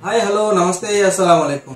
hi hello నమస్తే అస్సలం అయికం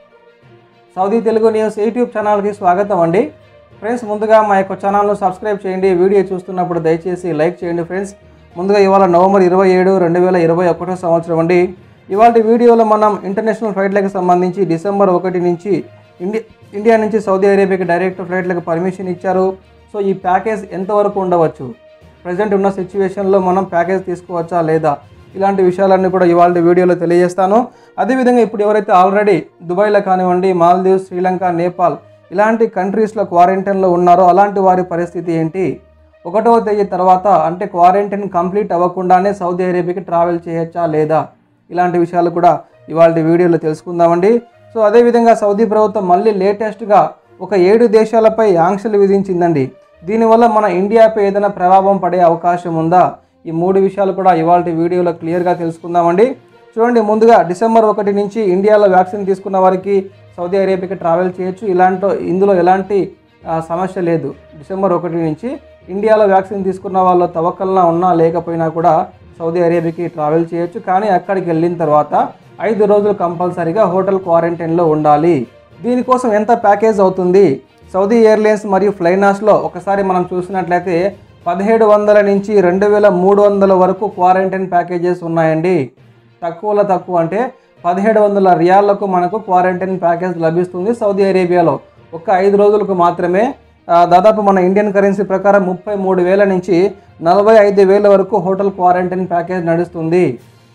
సౌదీ తెలుగు న్యూస్ యూట్యూబ్ ఛానల్కి స్వాగతం అండి ఫ్రెండ్స్ ముందుగా మా యొక్క ఛానల్ను సబ్స్క్రైబ్ చేయండి వీడియో చూస్తున్నప్పుడు దయచేసి లైక్ చేయండి ఫ్రెండ్స్ ముందుగా ఇవాళ నవంబర్ ఇరవై ఏడు రెండు వేల ఇరవై ఒకటో సంవత్సరం అండి ఇవాళ వీడియోలో మనం ఇంటర్నేషనల్ ఫ్లైట్లకు సంబంధించి డిసెంబర్ ఒకటి నుంచి ఇండి ఇండియా నుంచి సౌదీ అరేబియాకి డైరెక్ట్ ఫ్లైట్లకు పర్మిషన్ ఇచ్చారు సో ఈ ప్యాకేజ్ ఎంతవరకు ఉండవచ్చు ప్రజెంట్ ఉన్న సిచ్యువేషన్లో మనం ప్యాకేజ్ తీసుకోవచ్చా లేదా ఇలాంటి విషయాలన్నీ కూడా ఇవాళ వీడియోలో తెలియజేస్తాను అదేవిధంగా ఇప్పుడు ఎవరైతే ఆల్రెడీ దుబాయ్లో కానివ్వండి మాల్దీవ్స్ శ్రీలంక నేపాల్ ఇలాంటి కంట్రీస్లో క్వారంటైన్లో ఉన్నారో అలాంటి వారి పరిస్థితి ఏంటి ఒకటవ తేదీ తర్వాత అంటే క్వారంటైన్ కంప్లీట్ అవ్వకుండానే సౌదీ అరేబియాకి ట్రావెల్ చేయొచ్చా లేదా ఇలాంటి విషయాలు కూడా ఇవాళ వీడియోలో తెలుసుకుందామండి సో అదేవిధంగా సౌదీ ప్రభుత్వం మళ్ళీ లేటెస్ట్గా ఒక ఏడు దేశాలపై ఆంక్షలు విధించిందండి దీనివల్ల మన ఇండియాపై ఏదైనా ప్రభావం పడే అవకాశం ఉందా ఈ మూడు విషయాలు కూడా ఇవాళ వీడియోలో క్లియర్గా తెలుసుకుందామండి చూడండి ముందుగా డిసెంబర్ ఒకటి నుంచి ఇండియాలో వ్యాక్సిన్ తీసుకున్న వారికి సౌదీ అరేబియాకి ట్రావెల్ చేయొచ్చు ఇలాంటి ఇందులో ఎలాంటి ఆ, సమస్య లేదు డిసెంబర్ ఒకటి నుంచి ఇండియాలో వ్యాక్సిన్ తీసుకున్న వాళ్ళు తవక్కల్న ఉన్నా లేకపోయినా కూడా సౌదీ అరేబియాకి ట్రావెల్ చేయొచ్చు కానీ అక్కడికి వెళ్ళిన తర్వాత ఐదు రోజులు కంపల్సరీగా హోటల్ క్వారంటైన్లో ఉండాలి దీనికోసం ఎంత ప్యాకేజ్ అవుతుంది సౌదీ ఎయిర్లైన్స్ మరియు ఫ్లైనాస్లో ఒకసారి మనం చూసినట్లయితే పదిహేడు వందల నుంచి రెండు వేల మూడు వందల వరకు క్వారంటైన్ ప్యాకేజెస్ ఉన్నాయండి తక్కువలో తక్కువ అంటే పదిహేడు వందల రియాళ్లకు మనకు క్వారంటైన్ ప్యాకేజ్ లభిస్తుంది సౌదీ అరేబియాలో ఒక్క ఐదు రోజులకు మాత్రమే ఆ, దాదాపు మన ఇండియన్ కరెన్సీ ప్రకారం ముప్పై మూడు వేల నుంచి నలభై ఐదు వేల వరకు హోటల్ క్వారంటైన్ ప్యాకేజ్ నడుస్తుంది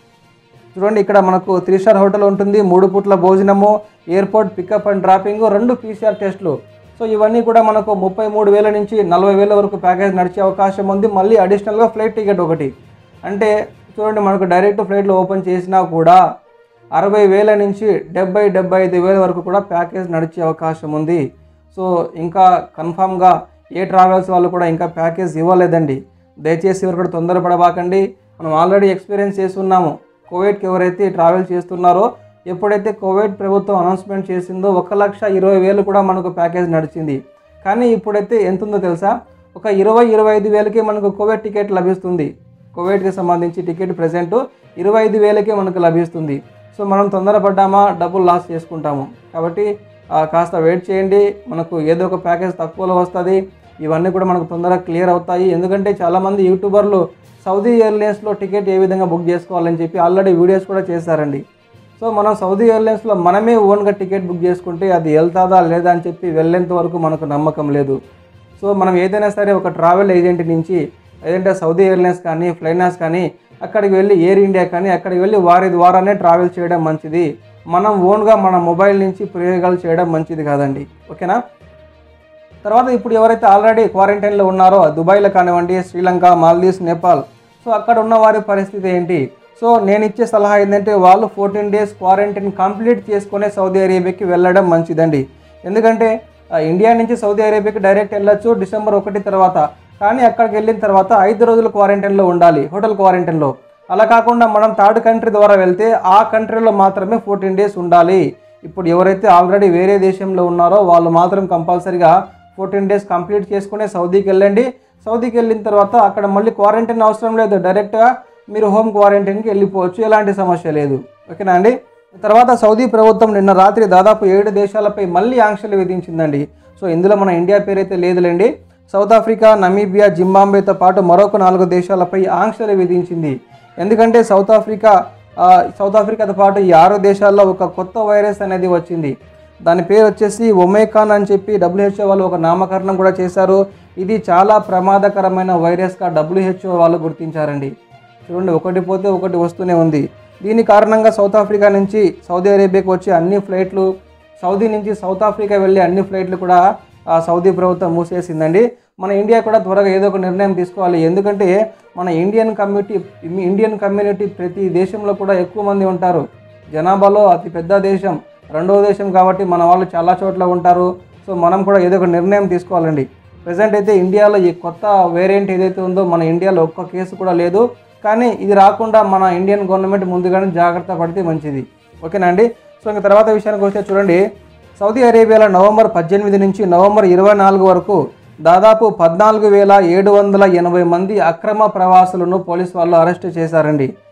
చూడండి ఇక్కడ మనకు త్రీ స్టార్ హోటల్ ఉంటుంది మూడు పూట్ల భోజనము ఎయిర్పోర్ట్ పికప్ అండ్ డ్రాపింగ్ రెండు పీసీఆర్ టెస్టులు సో ఇవన్నీ కూడా మనకు ముప్పై మూడు వేల నుంచి నలభై వేల వరకు ప్యాకేజ్ నడిచే అవకాశం ఉంది మళ్ళీ అడిషనల్గా ఫ్లైట్ టికెట్ ఒకటి అంటే చూడండి మనకు డైరెక్ట్ ఫ్లైట్లో ఓపెన్ చేసినా కూడా అరవై వేల నుంచి డెబ్బై డెబ్బై ఐదు వేల వరకు కూడా ప్యాకేజ్ నడిచే అవకాశం ఉంది సో ఇంకా కన్ఫామ్గా ఏ ట్రావెల్స్ వాళ్ళు కూడా ఇంకా ప్యాకేజ్ ఇవ్వలేదండి దయచేసి ఎవరు కూడా తొందరపడబాకండి మనం ఆల్రెడీ ఎక్స్పీరియన్స్ చేస్తున్నాము కోవిడ్కి ఎవరైతే ట్రావెల్ చేస్తున్నారో ఎప్పుడైతే కోవిడ్ ప్రభుత్వం అనౌన్స్మెంట్ చేసిందో ఒక లక్ష ఇరవై వేలు కూడా మనకు ప్యాకేజ్ నడిచింది కానీ ఇప్పుడైతే ఎంత ఉందో తెలుసా ఒక ఇరవై ఇరవై ఐదు వేలకే మనకు కోవిడ్ టికెట్ లభిస్తుంది కోవిడ్కి సంబంధించి టికెట్ ప్రజెంట్ ఇరవై ఐదు వేలకే మనకు లభిస్తుంది సో మనం తొందరపడ్డామా డబ్బులు లాస్ చేసుకుంటాము కాబట్టి ఆ, కాస్త వెయిట్ చేయండి మనకు ఏదో ఒక ప్యాకేజ్ తక్కువలో వస్తుంది ఇవన్నీ కూడా మనకు తొందరగా క్లియర్ అవుతాయి ఎందుకంటే చాలామంది యూట్యూబర్లు సౌదీ ఎయిర్లైన్స్లో టికెట్ ఏ విధంగా బుక్ చేసుకోవాలని చెప్పి ఆల్రెడీ వీడియోస్ కూడా చేశారండి సో మనం సౌదీ ఎయిర్లైన్స్లో మనమే ఓన్గా టికెట్ బుక్ చేసుకుంటే అది వెళ్తాదా లేదా అని చెప్పి వెళ్ళేంత వరకు మనకు నమ్మకం లేదు సో మనం ఏదైనా సరే ఒక ట్రావెల్ ఏజెంట్ నుంచి ఏదంటే సౌదీ ఎయిర్లైన్స్ కానీ ఫ్లైనాస్ కానీ అక్కడికి వెళ్ళి ఎయిర్ ఇండియా కానీ అక్కడికి వెళ్ళి వారి ద్వారానే ట్రావెల్ చేయడం మంచిది మనం ఓన్గా మన మొబైల్ నుంచి ప్రయోగాలు చేయడం మంచిది కాదండి ఓకేనా తర్వాత ఇప్పుడు ఎవరైతే ఆల్రెడీ క్వారంటైన్లో ఉన్నారో దుబాయ్లో కానివ్వండి శ్రీలంక మాల్దీవ్స్ నేపాల్ సో అక్కడ ఉన్న వారి పరిస్థితి ఏంటి సో నేను ఇచ్చే సలహా ఏంటంటే వాళ్ళు ఫోర్టీన్ డేస్ క్వారంటైన్ కంప్లీట్ చేసుకునే సౌదీ అరేబియాకి వెళ్ళడం మంచిదండి ఎందుకంటే ఆ, ఇండియా నుంచి సౌదీ అరేబియాకి డైరెక్ట్ వెళ్ళొచ్చు డిసెంబర్ ఒకటి తర్వాత కానీ అక్కడికి వెళ్ళిన తర్వాత ఐదు రోజులు క్వారంటైన్లో ఉండాలి హోటల్ క్వారంటైన్లో అలా కాకుండా మనం థర్డ్ కంట్రీ ద్వారా వెళ్తే ఆ కంట్రీలో మాత్రమే ఫోర్టీన్ డేస్ ఉండాలి ఇప్పుడు ఎవరైతే ఆల్రెడీ వేరే దేశంలో ఉన్నారో వాళ్ళు మాత్రం కంపల్సరీగా ఫోర్టీన్ డేస్ కంప్లీట్ చేసుకునే సౌదీకి వెళ్ళండి సౌదీకి వెళ్ళిన తర్వాత అక్కడ మళ్ళీ క్వారంటైన్ అవసరం లేదు డైరెక్ట్గా మీరు హోమ్ క్వారంటైన్కి వెళ్ళిపోవచ్చు ఎలాంటి సమస్య లేదు ఓకేనా అండి తర్వాత సౌదీ ప్రభుత్వం నిన్న రాత్రి దాదాపు ఏడు దేశాలపై మళ్ళీ ఆంక్షలు విధించిందండి సో ఇందులో మన ఇండియా పేరైతే లేదులేండి సౌత్ ఆఫ్రికా నమీబియా జింబాంబేతో పాటు మరొక నాలుగు దేశాలపై ఆంక్షలు విధించింది ఎందుకంటే సౌత్ ఆఫ్రికా ఆ, సౌత్ ఆఫ్రికాతో పాటు ఈ ఆరు దేశాల్లో ఒక కొత్త వైరస్ అనేది వచ్చింది దాని పేరు వచ్చేసి ఒమేకాన్ అని చెప్పి డబ్ల్యూహెచ్ఓ వాళ్ళు ఒక నామకరణం కూడా చేశారు ఇది చాలా ప్రమాదకరమైన వైరస్గా డబ్ల్యూహెచ్ఓ వాళ్ళు గుర్తించారండి చూడండి ఒకటి పోతే ఒకటి వస్తూనే ఉంది దీని కారణంగా సౌత్ ఆఫ్రికా నుంచి సౌదీ అరేబియాకి వచ్చే అన్ని ఫ్లైట్లు సౌదీ నుంచి సౌత్ ఆఫ్రికా వెళ్ళే అన్ని ఫ్లైట్లు కూడా ఆ సౌదీ ప్రభుత్వం మూసేసిందండి మన ఇండియా కూడా త్వరగా ఏదో ఒక నిర్ణయం తీసుకోవాలి ఎందుకంటే మన ఇండియన్ కమ్యూనిటీ ఇండియన్ కమ్యూనిటీ ప్రతి దేశంలో కూడా ఎక్కువ మంది ఉంటారు జనాభాలో అతి పెద్ద దేశం రెండవ దేశం కాబట్టి మన వాళ్ళు చాలా చోట్ల ఉంటారు సో మనం కూడా ఏదో ఒక నిర్ణయం తీసుకోవాలండి ప్రజెంట్ అయితే ఇండియాలో ఈ కొత్త వేరియంట్ ఏదైతే ఉందో మన ఇండియాలో ఒక్క కేసు కూడా లేదు కానీ ఇది రాకుండా మన ఇండియన్ గవర్నమెంట్ ముందుగానే జాగ్రత్త పడితే మంచిది ఓకేనా అండి సో ఇంకా తర్వాత విషయానికి వస్తే చూడండి సౌదీ అరేబియాలో నవంబర్ పద్దెనిమిది నుంచి నవంబర్ ఇరవై నాలుగు వరకు దాదాపు పద్నాలుగు వేల ఏడు వందల ఎనభై మంది అక్రమ ప్రవాసులను పోలీసు వాళ్ళు అరెస్ట్ చేశారండి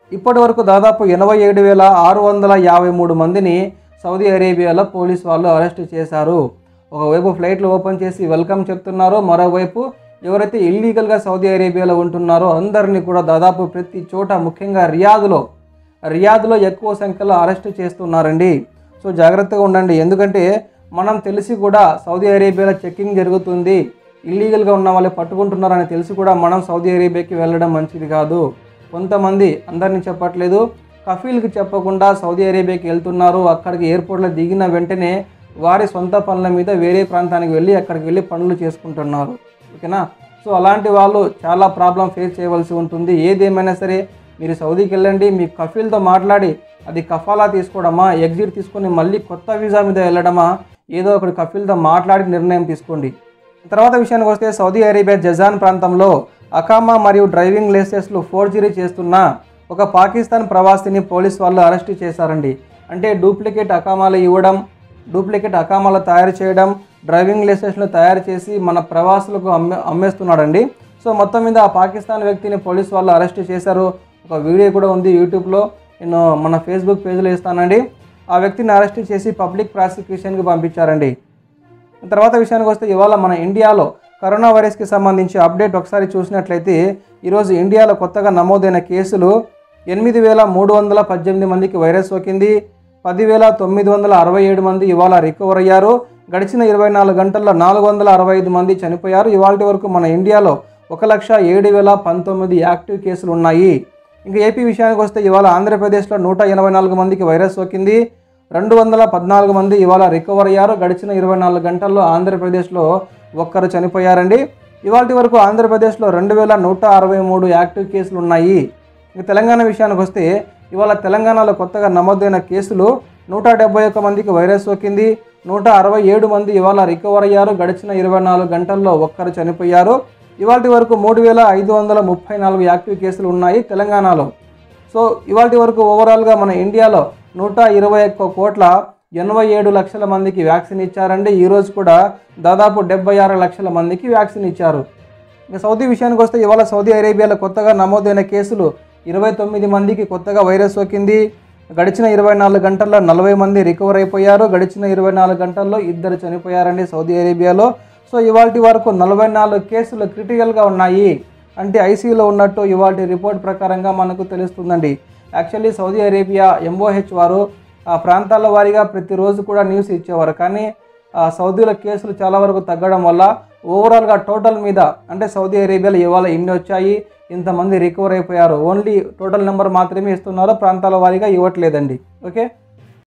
ఇప్పటి వరకు దాదాపు ఎనభై ఏడు వేల ఆరు వందల యాభై మూడు మందిని సౌదీ అరేబియాలో పోలీస్ వాళ్ళు అరెస్ట్ చేశారు ఒకవైపు ఫ్లైట్లు ఓపెన్ చేసి వెల్కమ్ చెప్తున్నారు మరోవైపు ఎవరైతే ఇల్లీగల్గా సౌదీ అరేబియాలో ఉంటున్నారో అందరినీ కూడా దాదాపు ప్రతి చోట ముఖ్యంగా రియాద్లో రియాద్లో ఎక్కువ సంఖ్యలో అరెస్ట్ చేస్తున్నారండి సో జాగ్రత్తగా ఉండండి ఎందుకంటే మనం తెలిసి కూడా సౌదీ అరేబియాలో చెక్కింగ్ జరుగుతుంది ఇల్లీగల్గా ఉన్న వాళ్ళు పట్టుకుంటున్నారని తెలిసి కూడా మనం సౌదీ అరేబియాకి వెళ్ళడం మంచిది కాదు కొంతమంది అందరినీ చెప్పట్లేదు కఫీల్కి చెప్పకుండా సౌదీ అరేబియాకి వెళ్తున్నారు అక్కడికి ఎయిర్పోర్ట్లో దిగిన వెంటనే వారి సొంత పనుల మీద వేరే ప్రాంతానికి వెళ్ళి అక్కడికి వెళ్ళి పనులు చేసుకుంటున్నారు ఓకేనా సో అలాంటి వాళ్ళు చాలా ప్రాబ్లం ఫేస్ చేయవలసి ఉంటుంది ఏదేమైనా సరే మీరు సౌదీకి వెళ్ళండి మీ కఫీల్తో మాట్లాడి అది కఫాలా తీసుకోవడమా ఎగ్జిట్ తీసుకొని మళ్ళీ కొత్త వీసా మీద వెళ్ళడమా ఏదో ఒకటి కఫీల్తో మాట్లాడి నిర్ణయం తీసుకోండి తర్వాత విషయానికి వస్తే సౌదీ అరేబియా జజాన్ ప్రాంతంలో అకామా మరియు డ్రైవింగ్ లైసెన్స్లు ఫోర్జరీ చేస్తున్న ఒక పాకిస్తాన్ ప్రవాసిని పోలీస్ వాళ్ళు అరెస్ట్ చేశారండి అంటే డూప్లికేట్ అకామాలు ఇవ్వడం డూప్లికేట్ అకామాలు తయారు చేయడం డ్రైవింగ్ లైసెన్స్లు తయారు చేసి మన ప్రవాసులకు అమ్మే అమ్మేస్తున్నాడండి సో మొత్తం మీద ఆ పాకిస్తాన్ వ్యక్తిని పోలీస్ వాళ్ళు అరెస్ట్ చేశారు ఒక వీడియో కూడా ఉంది యూట్యూబ్లో నేను మన ఫేస్బుక్ పేజ్లో ఇస్తానండి ఆ వ్యక్తిని అరెస్ట్ చేసి పబ్లిక్ ప్రాసిక్యూషన్కి పంపించారండి తర్వాత విషయానికి వస్తే ఇవాళ మన ఇండియాలో కరోనా వైరస్కి సంబంధించి అప్డేట్ ఒకసారి చూసినట్లయితే ఈరోజు ఇండియాలో కొత్తగా నమోదైన కేసులు ఎనిమిది వేల మూడు వందల పద్దెనిమిది మందికి వైరస్ సోకింది పదివేల తొమ్మిది వందల అరవై ఏడు మంది ఇవాళ రికవర్ అయ్యారు గడిచిన ఇరవై నాలుగు గంటల్లో నాలుగు వందల అరవై ఐదు మంది చనిపోయారు ఇవాళ వరకు మన ఇండియాలో ఒక లక్ష ఏడు వేల పంతొమ్మిది యాక్టివ్ కేసులు ఉన్నాయి ఇంకా ఏపీ విషయానికి వస్తే ఇవాళ ఆంధ్రప్రదేశ్లో నూట ఎనభై నాలుగు మందికి వైరస్ సోకింది రెండు వందల పద్నాలుగు మంది ఇవాళ రికవర్ అయ్యారు గడిచిన ఇరవై నాలుగు గంటల్లో ఆంధ్రప్రదేశ్లో ఒక్కరు చనిపోయారండి ఇవాళ వరకు ఆంధ్రప్రదేశ్లో రెండు వేల నూట అరవై మూడు యాక్టివ్ కేసులు ఉన్నాయి ఇక తెలంగాణ విషయానికి వస్తే ఇవాళ తెలంగాణలో కొత్తగా నమోదైన కేసులు నూట డెబ్బై ఒక్క మందికి వైరస్ సోకింది నూట అరవై ఏడు మంది ఇవాళ రికవర్ అయ్యారు గడిచిన ఇరవై నాలుగు గంటల్లో ఒక్కరు చనిపోయారు ఇవాళ వరకు మూడు వేల ఐదు వందల ముప్పై నాలుగు యాక్టివ్ కేసులు ఉన్నాయి తెలంగాణలో సో ఇవాళ వరకు ఓవరాల్గా మన ఇండియాలో నూట ఇరవై ఒక్క కోట్ల ఎనభై ఏడు లక్షల మందికి వ్యాక్సిన్ ఇచ్చారండి ఈరోజు కూడా దాదాపు డెబ్బై ఆరు లక్షల మందికి వ్యాక్సిన్ ఇచ్చారు ఇక సౌదీ విషయానికి వస్తే ఇవాళ సౌదీ అరేబియాలో కొత్తగా నమోదైన కేసులు ఇరవై తొమ్మిది మందికి కొత్తగా వైరస్ సోకింది గడిచిన ఇరవై నాలుగు గంటల్లో నలభై మంది రికవర్ అయిపోయారు గడిచిన ఇరవై నాలుగు గంటల్లో ఇద్దరు చనిపోయారండి సౌదీ అరేబియాలో సో ఇవాళ వరకు నలభై నాలుగు కేసులు క్రిటికల్గా ఉన్నాయి అంటే ఐసీయూలో ఉన్నట్టు ఇవాళ రిపోర్ట్ ప్రకారంగా మనకు తెలుస్తుందండి యాక్చువల్లీ సౌదీ అరేబియా ఎంఓహెచ్ వారు ఆ ప్రాంతాల వారీగా ప్రతిరోజు కూడా న్యూస్ ఇచ్చేవారు కానీ ఆ సౌదీలో కేసులు చాలా వరకు తగ్గడం వల్ల ఓవరాల్గా టోటల్ మీద అంటే సౌదీ అరేబియాలో ఇవాళ ఇన్ని వచ్చాయి ఇంతమంది రికవర్ అయిపోయారు ఓన్లీ టోటల్ నెంబర్ మాత్రమే ఇస్తున్నారు ప్రాంతాల వారీగా ఇవ్వట్లేదండి ఓకే